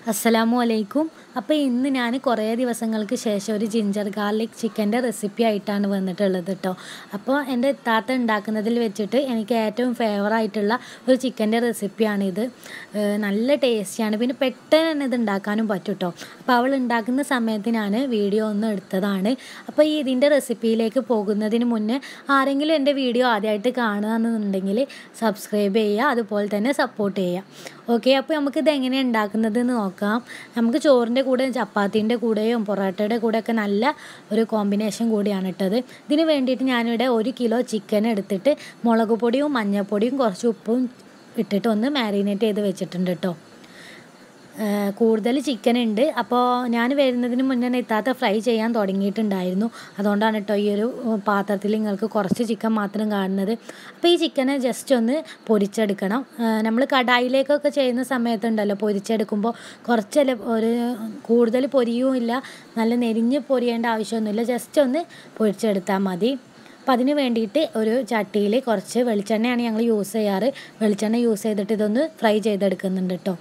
അസ്സലാമു അലൈക്കും അപ്പോൾ ഇന്ന് ഞാൻ കുറേ ദിവസങ്ങൾക്ക് ശേഷം ഒരു ജിഞ്ചർ ഗാർലിക് ചിക്കൻ്റെ റെസിപ്പി ആയിട്ടാണ് വന്നിട്ടുള്ളത് കേട്ടോ അപ്പോൾ എൻ്റെ താത്ത ഉണ്ടാക്കുന്നതിൽ വെച്ചിട്ട് എനിക്ക് ഏറ്റവും ഫേവറായിട്ടുള്ള ഒരു ചിക്കൻ്റെ റെസിപ്പിയാണിത് ഏഹ് നല്ല ടേസ്റ്റിയാണ് പിന്നെ പെട്ടെന്ന് തന്നെ ഇത് ഉണ്ടാക്കാനും പറ്റും കേട്ടോ അപ്പോൾ അവൾ ഉണ്ടാക്കുന്ന സമയത്ത് ഞാൻ വീഡിയോ ഒന്ന് എടുത്തതാണ് അപ്പോൾ ഈ ഇതിൻ്റെ റെസിപ്പിയിലേക്ക് പോകുന്നതിന് മുന്നേ ആരെങ്കിലും എൻ്റെ വീഡിയോ ആദ്യമായിട്ട് കാണുകയെന്നുണ്ടെങ്കിൽ സബ്സ്ക്രൈബ് ചെയ്യുക അതുപോലെ തന്നെ സപ്പോർട്ട് ചെയ്യുക ഓക്കെ അപ്പോൾ നമുക്കിത് എങ്ങനെയാണ് ഉണ്ടാക്കുന്നതെന്ന് നോക്കാം നമുക്ക് ചോറിൻ്റെ കൂടെ ചപ്പാത്തീൻ്റെ കൂടെയും പൊറോട്ടയുടെ കൂടെയൊക്കെ നല്ല ഒരു കോമ്പിനേഷൻ കൂടിയാണ് ഇട്ടത് ഇതിന് വേണ്ടിയിട്ട് ഞാനിവിടെ ഒരു കിലോ ചിക്കൻ എടുത്തിട്ട് മുളക് പൊടിയും മഞ്ഞൾപ്പൊടിയും കുറച്ച് ഉപ്പും ഇട്ടിട്ട് ഒന്ന് മാരിനേറ്റ് ചെയ്ത് വെച്ചിട്ടുണ്ട് കേട്ടോ കൂടുതൽ ചിക്കൻ ഉണ്ട് അപ്പോൾ ഞാൻ വരുന്നതിന് മുന്നേ തന്നെ ഇത്താത്ത ഫ്രൈ ചെയ്യാൻ തുടങ്ങിയിട്ടുണ്ടായിരുന്നു അതുകൊണ്ടാണ് കേട്ടോ ഈ ഒരു പാത്രത്തിൽ നിങ്ങൾക്ക് കുറച്ച് ചിക്കൻ മാത്രം കാണുന്നത് അപ്പോൾ ഈ ചിക്കനെ ജസ്റ്റ് ഒന്ന് പൊരിച്ചെടുക്കണം നമ്മൾ കടായിലേക്കൊക്കെ ചെയ്യുന്ന സമയത്തുണ്ടല്ലോ പൊരിച്ചെടുക്കുമ്പോൾ കുറച്ചല്ല ഒരു കൂടുതൽ പൊരിയും ഇല്ല നല്ല നെരിഞ്ഞ് പൊരിയേണ്ട ആവശ്യമൊന്നുമില്ല ജസ്റ്റ് ഒന്ന് പൊരിച്ചെടുത്താൽ മതി അപ്പോൾ അതിന് വേണ്ടിയിട്ട് ഒരു ചട്ടിയിൽ കുറച്ച് വെളിച്ചെണ്ണയാണ് ഞങ്ങൾ യൂസ് ചെയ്യാറ് വെളിച്ചെണ്ണ യൂസ് ചെയ്തിട്ട് ഇതൊന്ന് ഫ്രൈ ചെയ്തെടുക്കുന്നുണ്ട് കേട്ടോ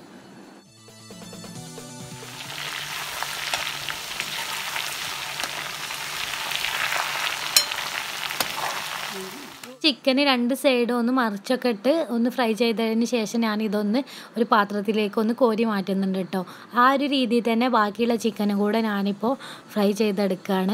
ചിക്കന് രണ്ട് സൈഡും ഒന്ന് മറിച്ചൊക്കെ ഇട്ട് ഒന്ന് ഫ്രൈ ചെയ്തതിന് ശേഷം ഞാൻ ഇതൊന്ന് ഒരു പാത്രത്തിലേക്ക് ഒന്ന് കോരി മാറ്റുന്നുണ്ട് കേട്ടോ ആ ഒരു രീതിയിൽ തന്നെ ബാക്കിയുള്ള ചിക്കനും കൂടെ ഞാനിപ്പോൾ ഫ്രൈ ചെയ്തെടുക്കുകയാണ്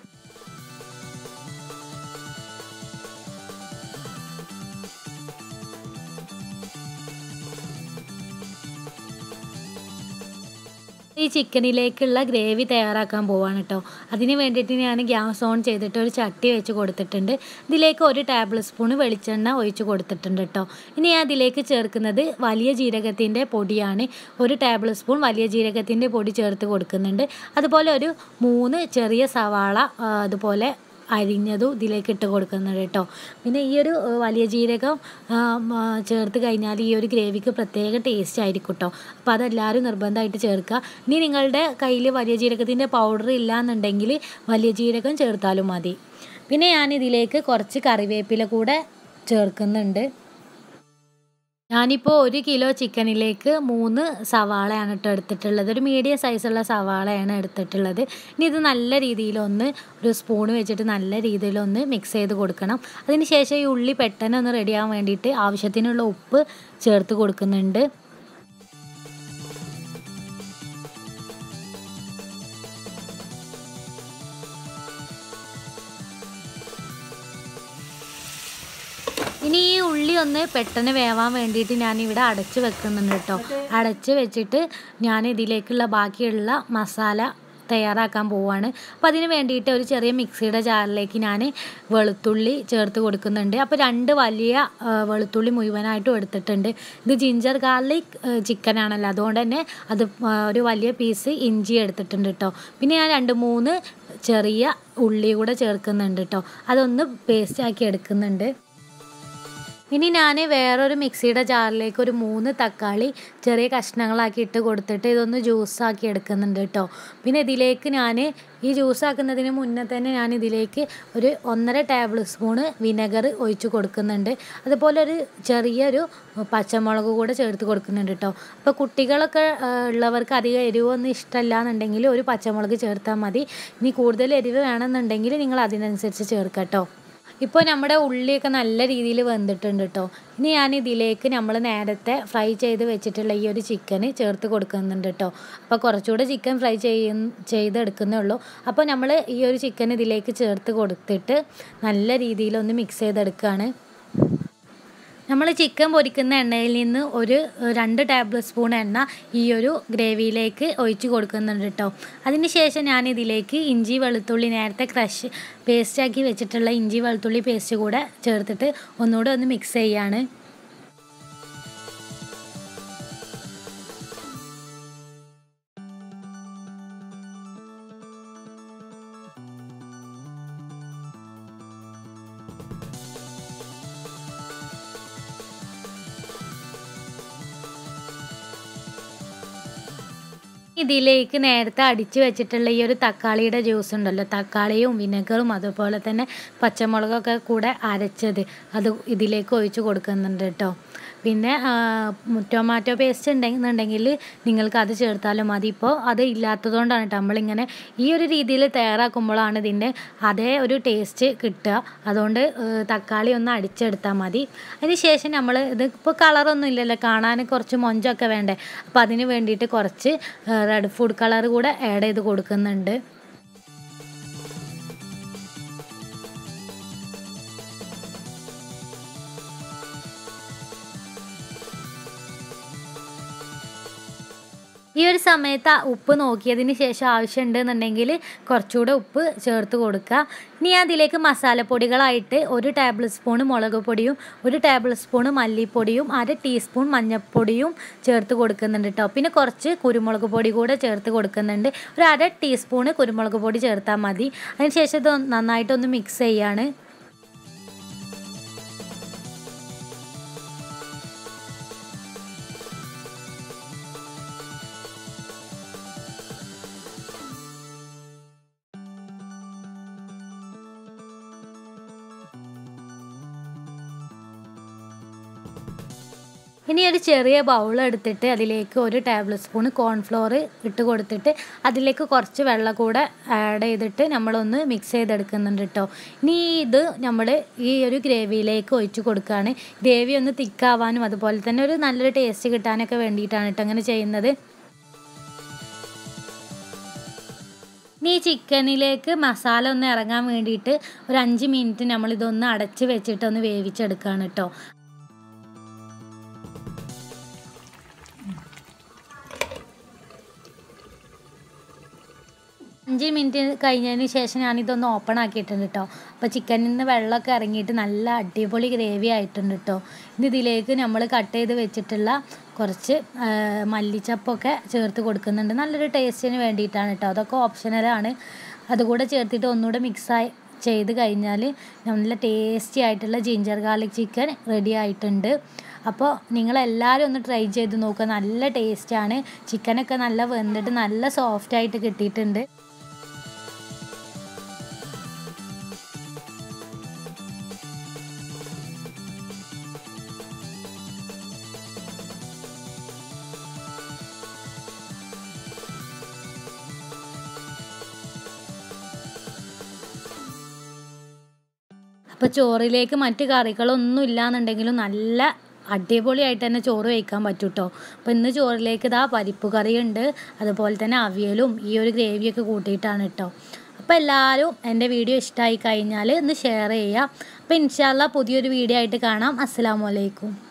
ഈ ചിക്കനിലേക്കുള്ള ഗ്രേവി തയ്യാറാക്കാൻ പോവാണ് കേട്ടോ അതിന് വേണ്ടിയിട്ട് ഞാൻ ഗ്യാസ് ഓൺ ചെയ്തിട്ട് ഒരു ചട്ടി വെച്ച് കൊടുത്തിട്ടുണ്ട് ഇതിലേക്ക് ഒരു ടേബിൾ സ്പൂൺ വെളിച്ചെണ്ണ ഒഴിച്ച് കൊടുത്തിട്ടുണ്ട് കേട്ടോ ഇനി ഞാൻ അതിലേക്ക് ചേർക്കുന്നത് വലിയ ജീരകത്തിൻ്റെ പൊടിയാണ് ഒരു ടേബിൾ സ്പൂൺ വലിയ ജീരകത്തിൻ്റെ പൊടി ചേർത്ത് കൊടുക്കുന്നുണ്ട് അതുപോലെ ഒരു മൂന്ന് ചെറിയ സവാള അതുപോലെ അരിഞ്ഞതും ഇതിലേക്ക് ഇട്ട് കൊടുക്കുന്നുണ്ട് കേട്ടോ പിന്നെ ഈ ഒരു വലിയ ജീരകം ചേർത്ത് കഴിഞ്ഞാൽ ഈ ഒരു ഗ്രേവിക്ക് പ്രത്യേക ടേസ്റ്റ് ആയിരിക്കും കേട്ടോ അപ്പോൾ അതെല്ലാവരും നിർബന്ധമായിട്ട് ചേർക്കുക ഇനി നിങ്ങളുടെ കയ്യിൽ വലിയ ജീരകത്തിൻ്റെ പൗഡർ ഇല്ല എന്നുണ്ടെങ്കിൽ വലിയ ജീരകം ചേർത്താലും മതി പിന്നെ ഞാൻ ഇതിലേക്ക് കുറച്ച് കറിവേപ്പില കൂടെ ചേർക്കുന്നുണ്ട് ഞാനിപ്പോൾ ഒരു കിലോ ചിക്കനിലേക്ക് മൂന്ന് സവാളയാണ് കേട്ടോ എടുത്തിട്ടുള്ളത് ഒരു മീഡിയം സൈസുള്ള സവാളയാണ് എടുത്തിട്ടുള്ളത് ഇനി ഇത് നല്ല രീതിയിലൊന്ന് ഒരു സ്പൂൺ വെച്ചിട്ട് നല്ല രീതിയിലൊന്ന് മിക്സ് ചെയ്ത് കൊടുക്കണം അതിന് ശേഷം ഈ ഉള്ളി പെട്ടെന്ന് ഒന്ന് റെഡിയാകാൻ വേണ്ടിയിട്ട് ആവശ്യത്തിനുള്ള ഉപ്പ് ചേർത്ത് കൊടുക്കുന്നുണ്ട് ഇനി ഈ ഉള്ളി ഒന്ന് പെട്ടെന്ന് വേവാൻ വേണ്ടിയിട്ട് ഞാൻ ഇവിടെ അടച്ച് വെക്കുന്നുണ്ട് കേട്ടോ അടച്ച് വെച്ചിട്ട് ഞാൻ ഇതിലേക്കുള്ള ബാക്കിയുള്ള മസാല തയ്യാറാക്കാൻ പോവാണ് അപ്പോൾ അതിന് വേണ്ടിയിട്ട് ഒരു ചെറിയ മിക്സിയുടെ ജാറിലേക്ക് ഞാൻ വെളുത്തുള്ളി ചേർത്ത് കൊടുക്കുന്നുണ്ട് അപ്പോൾ രണ്ട് വലിയ വെളുത്തുള്ളി മുഴുവനായിട്ടും എടുത്തിട്ടുണ്ട് ഇത് ജിഞ്ചർ ഗാർലിക് ചിക്കനാണല്ലോ അതുകൊണ്ട് തന്നെ അത് ഒരു വലിയ പീസ് ഇഞ്ചി എടുത്തിട്ടുണ്ട് കേട്ടോ പിന്നെ ഞാൻ രണ്ട് മൂന്ന് ചെറിയ ഉള്ളി കൂടെ ചേർക്കുന്നുണ്ട് കേട്ടോ അതൊന്ന് പേസ്റ്റാക്കി എടുക്കുന്നുണ്ട് ഇനി ഞാൻ വേറൊരു മിക്സിയുടെ ജാറിലേക്ക് ഒരു മൂന്ന് തക്കാളി ചെറിയ കഷ്ണങ്ങളാക്കി ഇട്ട് കൊടുത്തിട്ട് ഇതൊന്ന് ജ്യൂസാക്കി എടുക്കുന്നുണ്ട് കേട്ടോ പിന്നെ ഇതിലേക്ക് ഞാൻ ഈ ജ്യൂസ് ആക്കുന്നതിന് മുന്നേ തന്നെ ഞാൻ ഇതിലേക്ക് ഒരു ഒന്നര ടേബിൾ സ്പൂണ് വിനെഗർ ഒഴിച്ച് കൊടുക്കുന്നുണ്ട് അതുപോലെ ഒരു ചെറിയൊരു പച്ചമുളക് കൂടെ ചേർത്ത് കൊടുക്കുന്നുണ്ട് കേട്ടോ അപ്പോൾ കുട്ടികളൊക്കെ ഉള്ളവർക്ക് അധികം എരിവൊന്നും ഇഷ്ടമല്ല എന്നുണ്ടെങ്കിൽ ഒരു പച്ചമുളക് ചേർത്താൽ മതി ഇനി കൂടുതൽ എരിവ് വേണമെന്നുണ്ടെങ്കിൽ നിങ്ങൾ അതിനനുസരിച്ച് ചേർക്കാം കേട്ടോ ഇപ്പോൾ നമ്മുടെ ഉള്ളിയൊക്കെ നല്ല രീതിയിൽ വെന്തിട്ടുണ്ട് കേട്ടോ ഇനി ഞാൻ ഇതിലേക്ക് നമ്മൾ നേരത്തെ ഫ്രൈ ചെയ്ത് വെച്ചിട്ടുള്ള ഈ ഒരു ചിക്കന് ചേർത്ത് കൊടുക്കുന്നുണ്ട് കേട്ടോ അപ്പോൾ കുറച്ചുകൂടെ ചിക്കൻ ഫ്രൈ ചെയ്യ ചെയ്തെടുക്കുന്നേ ഉള്ളൂ അപ്പോൾ നമ്മൾ ഈ ഒരു ചിക്കൻ ഇതിലേക്ക് ചേർത്ത് കൊടുത്തിട്ട് നല്ല രീതിയിലൊന്ന് മിക്സ് ചെയ്തെടുക്കുകയാണ് നമ്മൾ ചിക്കൻ പൊരിക്കുന്ന എണ്ണയിൽ നിന്ന് ഒരു രണ്ട് ടേബിൾ സ്പൂൺ എണ്ണ ഈ ഒരു ഗ്രേവിയിലേക്ക് ഒഴിച്ച് കൊടുക്കുന്നുണ്ട് കേട്ടോ അതിന് ശേഷം ഞാൻ ഇതിലേക്ക് ഇഞ്ചി വെളുത്തുള്ളി നേരത്തെ ക്രഷ് പേസ്റ്റാക്കി വെച്ചിട്ടുള്ള ഇഞ്ചി വെളുത്തുള്ളി പേസ്റ്റ് കൂടെ ചേർത്തിട്ട് ഒന്നുകൂടെ ഒന്ന് മിക്സ് ചെയ്യാണ് ഇതിലേക്ക് നേരത്തെ അടിച്ച് വെച്ചിട്ടുള്ള ഈ ഒരു തക്കാളിയുടെ ജ്യൂസ് ഉണ്ടല്ലോ തക്കാളിയും വിനെഗറും അതുപോലെ തന്നെ പച്ചമുളകൊക്കെ കൂടെ അരച്ചത് അത് ഇതിലേക്ക് ഒഴിച്ച് കൊടുക്കുന്നുണ്ട് കേട്ടോ പിന്നെ ആ, ടൊമാറ്റോ പേസ്റ്റ് ഉണ്ടെന്നുണ്ടെങ്കിൽ നിങ്ങൾക്ക് അത് ചേർത്താലും മതി ഇപ്പോൾ അത് ഇല്ലാത്തതുകൊണ്ടാണ് കേട്ടോ നമ്മളിങ്ങനെ ഈ ഒരു രീതിയിൽ തയ്യാറാക്കുമ്പോഴാണ് ഇതിൻ്റെ അതേ ഒരു ടേസ്റ്റ് കിട്ടുക അതുകൊണ്ട് ഏഹ്, തക്കാളി ഒന്ന് അടിച്ചെടുത്താൽ മതി അതിന് ശേഷം നമ്മൾ ഇത് ഇപ്പോൾ കളറൊന്നും ഇല്ലല്ലോ കാണാൻ കുറച്ച് മൊഞ്ചൊക്കെ വേണ്ടേ അപ്പോൾ അതിന് വേണ്ടിയിട്ട് കുറച്ച് റെഡ് ഫുഡ് കളർ കൂടെ ആഡ് ചെയ്ത് കൊടുക്കുന്നുണ്ട് ഈ ഒരു സമയത്ത് ആ ഉപ്പ് നോക്കിയതിന് ശേഷം ആവശ്യമുണ്ടെന്നുണ്ടെങ്കിൽ കുറച്ചുകൂടെ ഉപ്പ് ചേർത്ത് കൊടുക്കുക ഇനി അതിലേക്ക് മസാലപ്പൊടികളായിട്ട് ഒരു ടേബിൾ സ്പൂൺ മുളക് പൊടിയും ഒരു ടേബിൾ സ്പൂൺ മല്ലിപ്പൊടിയും അര ടീസ്പൂൺ മഞ്ഞൾപ്പൊടിയും ചേർത്ത് കൊടുക്കുന്നുണ്ട് കേട്ടോ പിന്നെ കുറച്ച് കുരുമുളക് പൊടി കൂടെ ചേർത്ത് കൊടുക്കുന്നുണ്ട് ഒരു അര ടീസ്പൂണ് കുരുമുളക് പൊടി ചേർത്താൽ മതി അതിന് ശേഷം ഇത് നന്നായിട്ടൊന്ന് മിക്സ് ചെയ്യാണ് ഇനി ഒരു ചെറിയ ബൗൾ എടുത്തിട്ട് അതിലേക്ക് ഒരു ടേബിൾ സ്പൂൺ കോൺഫ്ലോർ ഇട്ട് കൊടുത്തിട്ട് അതിലേക്ക് കുറച്ച് വെള്ളം കൂടെ ആഡ് ചെയ്തിട്ട് നമ്മളൊന്ന് മിക്സ് ചെയ്തെടുക്കുന്നുണ്ട് കേട്ടോ ഇനി ഇത് നമ്മൾ ഈ ഒരു ഗ്രേവിയിലേക്ക് ഒഴിച്ച് കൊടുക്കുകയാണ് ഗ്രേവി ഒന്ന് തിക്കാവാനും അതുപോലെ തന്നെ ഒരു നല്ലൊരു ടേസ്റ്റ് കിട്ടാനൊക്കെ വേണ്ടിയിട്ടാണ് കേട്ടോ അങ്ങനെ ചെയ്യുന്നത് ഇനി ഈ ചിക്കനിലേക്ക് മസാല ഒന്ന് ഇറങ്ങാൻ വേണ്ടിയിട്ട് ഒരു അഞ്ച് മിനിറ്റ് നമ്മളിതൊന്ന് അടച്ച് വെച്ചിട്ട് ഒന്ന് വേവിച്ചെടുക്കുകയാണ് കേട്ടോ അഞ്ച് മിനിറ്റ് കഴിഞ്ഞതിന് ശേഷം ഞാനിതൊന്ന് ഓപ്പൺ ആക്കിയിട്ടുണ്ട് കേട്ടോ അപ്പോൾ ചിക്കനിൽ നിന്ന് വെള്ളമൊക്കെ ഇറങ്ങിയിട്ട് നല്ല അടിപൊളി ഗ്രേവി ആയിട്ടുണ്ട് കേട്ടോ ഇനി ഇതിലേക്ക് നമ്മൾ കട്ട് ചെയ്ത് വെച്ചിട്ടുള്ള കുറച്ച് ആ, മല്ലിച്ചപ്പൊക്കെ ചേർത്ത് കൊടുക്കുന്നുണ്ട് നല്ലൊരു ടേസ്റ്റിന് വേണ്ടിയിട്ടാണ് കേട്ടോ അതൊക്കെ ഓപ്ഷണലാണ് അതുകൂടെ ചേർത്തിട്ട് ഒന്നുകൂടെ മിക്സായി ചെയ്ത് കഴിഞ്ഞാൽ നല്ല ടേസ്റ്റി ആയിട്ടുള്ള ജിഞ്ചർ ഗാർലിക് ചിക്കൻ റെഡി ആയിട്ടുണ്ട് അപ്പോൾ നിങ്ങളെല്ലാവരും ഒന്ന് ട്രൈ ചെയ്ത് നോക്കുക നല്ല ടേസ്റ്റാണ് ചിക്കനൊക്കെ നല്ല വെന്തിട്ട് നല്ല സോഫ്റ്റായിട്ട് കിട്ടിയിട്ടുണ്ട് അപ്പോൾ ചോറിലേക്ക് മറ്റ് കറികളൊന്നും ഇല്ലാന്നുണ്ടെങ്കിലും നല്ല അടിപൊളിയായിട്ട് തന്നെ ചോറ് വയ്ക്കാൻ പറ്റും കേട്ടോ അപ്പോൾ ഇന്ന് ചോറിലേക്ക് ഇതാ പരിപ്പ് കറിയുണ്ട് അതുപോലെ തന്നെ അവിയലും ഈ ഒരു ഗ്രേവിയൊക്കെ കൂട്ടിയിട്ടാണ് കേട്ടോ അപ്പോൾ എല്ലാവരും എൻ്റെ വീഡിയോ ഇഷ്ടമായി കഴിഞ്ഞാൽ ഒന്ന് ഷെയർ ചെയ്യുക അപ്പോൾ ഇൻഷാല്ല പുതിയൊരു വീഡിയോ ആയിട്ട് കാണാം അസ്സാം വലൈക്കും